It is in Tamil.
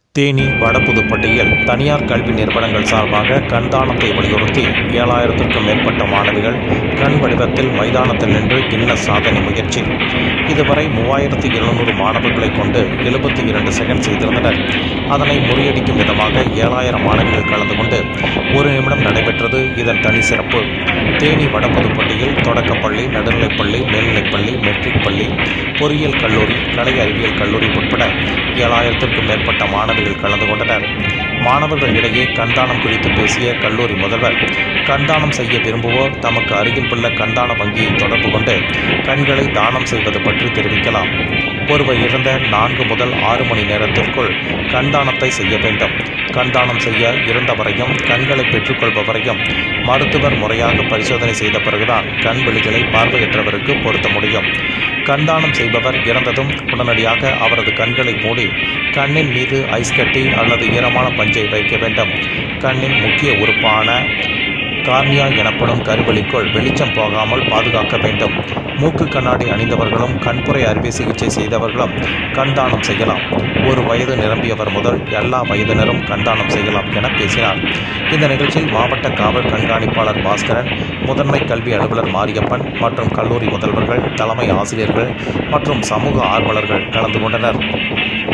தேனி வடபுதுப்பட்டியில் தனியார் கல்வி நிறுவனங்கள் சார்பாக கண்தானத்தை வலியுறுத்தி ஏழாயிரத்திற்கும் மேற்பட்ட மாணவிகள் கண் வடிவத்தில் மைதானத்தில் நின்று கின்னஸ் சாதனை முயற்சி இதுவரை மூவாயிரத்தி எழுநூறு மாணவர்களை கொண்டு எழுபத்தி இரண்டு செகண்ட் செய்திருந்தனர் அதனை முறியடிக்கும் விதமாக ஏழாயிரம் மாணவிகள் கலந்து கொண்டு ஒரு நிமிடம் நடைபெற்றது இதன் தனி சிறப்பு தேனி வடபுதுப்பட்டியில் தொடக்கப்பள்ளி நடுநிலைப்பள்ளி மேல்நிலைப்பள்ளி மெட்ரிக் பள்ளி பொறியியல் கல்லூரி கலை அறிவியல் கல்லூரி உட்பட ஏழாயிரத்திற்கும் மேற்பட்ட மாணவிகள் கலந்து கொண்டனர் மாணவர்கள் இடையே கண்தானம் குறித்து பேசிய கல்லூரி முதல்வர் கண்தானம் செய்ய விரும்புவோர் தமக்கு அருகில் உள்ள கண்தான வங்கியை தொடர்பு கொண்டு கண்களை தானம் செய்வது பற்றி தெரிவிக்கலாம் ஒருவர் இறந்த நான்கு முதல் ஆறு மணி நேரத்திற்குள் கண்தானத்தை செய்ய வேண்டும் கண்தானம் செய்ய இருந்தவரையும் கண்களை பெற்றுக்கொள்பவரையும் மருத்துவர் முறையாக பரிசோதனை செய்த பிறகுதான் கண் விழிகளை பார்வையற்றவருக்கு பொருத்த முடியும் கண்தானம் செய்பவர் இறந்ததும் உடனடியாக அவரது கண்களை மூடி கண்ணின் மீது ஐஸ் கட்டி அல்லது ஈரமான பஞ்சை வைக்க வேண்டும் கண்ணின் முக்கிய உறுப்பான கார்னியா எனப்படும் கருவெளிக்குள் வெளிச்சம் போகாமல் பாதுகாக்க வேண்டும் மூக்கு கண்ணாடி அணிந்தவர்களும் கண்புரை அறுவை சிகிச்சை செய்தவர்களும் கண்தானம் செய்யலாம் ஒரு வயது நிரம்பியவர் முதல் எல்லா வயதினரும் கண்தானம் செய்யலாம் என பேசினார் இந்த நிகழ்ச்சியில் மாவட்ட காவல் கண்காணிப்பாளர் பாஸ்கரன் முதன்மை கல்வி அலுவலர் மாரியப்பன் மற்றும் கல்லூரி முதல்வர்கள் தலைமை ஆசிரியர்கள் மற்றும் சமூக ஆர்வலர்கள் கலந்து கொண்டனர்